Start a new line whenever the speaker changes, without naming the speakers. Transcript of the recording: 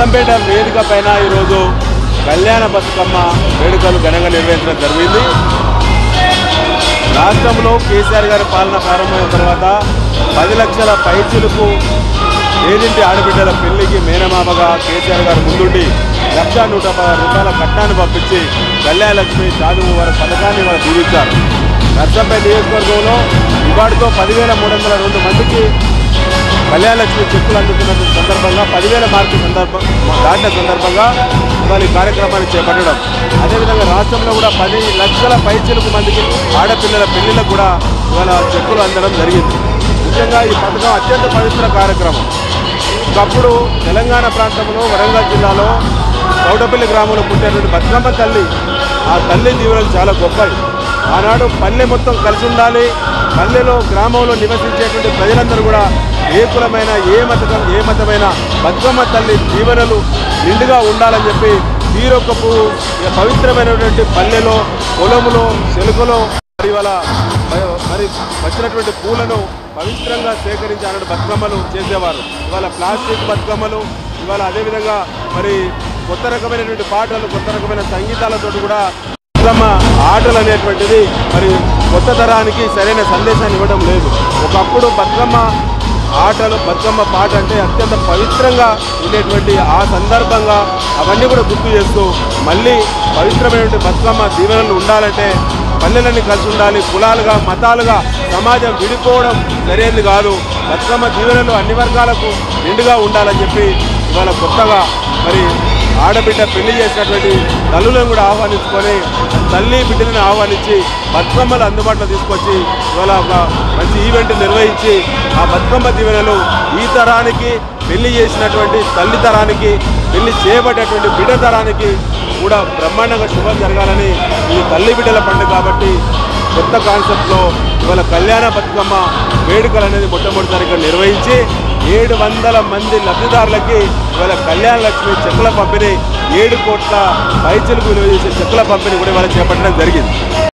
బేగంపేట వేదిక పైన ఈరోజు కళ్యాణ బతుకమ్మ వేడుకలు ఘనంగా నిర్వహించడం జరిగింది రాష్ట్రంలో కేసీఆర్ గారి పాలన ప్రారంభమైన తర్వాత పది లక్షల పైచులకు ఏడింటి ఆడబిడ్డల పెళ్లికి మేనమామగా కేసీఆర్ గారు ముందుండి లక్ష నూట పదహారు రూపాయల కట్నాన్ని పంపించి కళ్యాణ లక్ష్మి చదువు వారి పథకాన్ని వారు దీవించారు నర్సంపేట నియోజకవర్గంలో ఇవాటితో పదివేల మూడు వందల రెండు మందికి కళ్యాణ లక్ష్మి చెక్కులు అందుతున్న సందర్భంగా పదివేల మార్కు సందర్భం దాటిన సందర్భంగా ఇవాళ ఈ కార్యక్రమాన్ని చేపట్టడం అదేవిధంగా రాష్ట్రంలో కూడా పది లక్షల పైచిలకు మందికి ఆడపిల్లల పెళ్లిలకు కూడా ఇవాళ చెక్కులు అందడం జరిగింది ముఖ్యంగా ఈ పథకం అత్యంత పవిత్ర కార్యక్రమం ఒకప్పుడు తెలంగాణ ప్రాంతంలో వరంగల్ జిల్లాలో చౌడపల్లి గ్రామంలో పుట్టినటువంటి బతుకమ్మ తల్లి ఆ తల్లి దీవెనలు చాలా గొప్పవి ఆనాడు పల్లె మొత్తం కలిసి ఉండాలి పల్లెలో గ్రామంలో నివసించేటువంటి ప్రజలందరూ కూడా ఏ కులమైన ఏ మతకం ఏ మతమైన బతుకమ్మ తల్లి దీవెనలు నిండుగా ఉండాలని చెప్పి తీరొక్క పువ్వు ఇక పవిత్రమైనటువంటి పల్లెలో పొలములో చెలుకలో మరి ఇవాళ మ- మరి వచ్చినటువంటి పూలను పవిత్రంగా సేకరించి ఆనాడు బతుకమ్మలు చేసేవారు ఇవాళ ప్లాస్టిక్ బతుకమ్మలు ఇవాళ అదేవిధంగా మరి కొత్త రకమైనటువంటి పాటలు కొత్త రకమైన సంగీతాలతో కూడా బతుకమ్మ ఆటలు అనేటువంటిది మరి కొత్త తరానికి సరైన సందేశాన్ని ఇవ్వడం లేదు ఒకప్పుడు బతుకమ్మ ఆటలు బతుకమ్మ పాట అంటే అత్యంత పవిత్రంగా ఉండేటువంటి ఆ సందర్భంగా అవన్నీ కూడా గుర్తు చేస్తూ మళ్ళీ పవిత్రమైనటువంటి బతుకమ్మ దీవెనలు ఉండాలంటే పల్లెలన్నీ కలిసి ఉండాలి కులాలుగా మతాలుగా సమాజం విడిపోవడం సరైనది కాదు బతుకమ్మ దీవెనలు అన్ని వర్గాలకు నిండుగా ఉండాలని చెప్పి ఇవాళ కొత్తగా మరి ఆడబిడ్డ పెళ్లి చేసినటువంటి తల్లులను కూడా ఆహ్వానించుకొని తల్లి బిడ్డలను ఆహ్వానించి బతుకమ్మలు అందుబాటులో తీసుకొచ్చి ఇవాళ ఒక మంచి ఈవెంట్ నిర్వహించి ఆ బతుకమ్మ దీవెనలు ఈ తరానికి పెళ్లి చేసినటువంటి తల్లి తరానికి పెళ్లి చేయబడేటువంటి బిడ్డ తరానికి కూడా బ్రహ్మాండంగా శుభం జరగాలని ఇది తల్లి బిడ్డల పండుగ కాబట్టి కొత్త కాన్సెప్ట్లో ఇవాళ కళ్యాణ బతుకమ్మ వేడుకలు అనేది మొట్టమొదటిసారిగా నిర్వహించి ఏడు వందల మంది లబ్ధిదారులకి ఇవాళ కళ్యాణ లక్ష్మి చెక్కుల పంపిణీ ఏడు కోట్ల పైచలకు విలువ చేసే చెక్కుల పంపిణీ కూడా ఇవాళ చేపట్టడం జరిగింది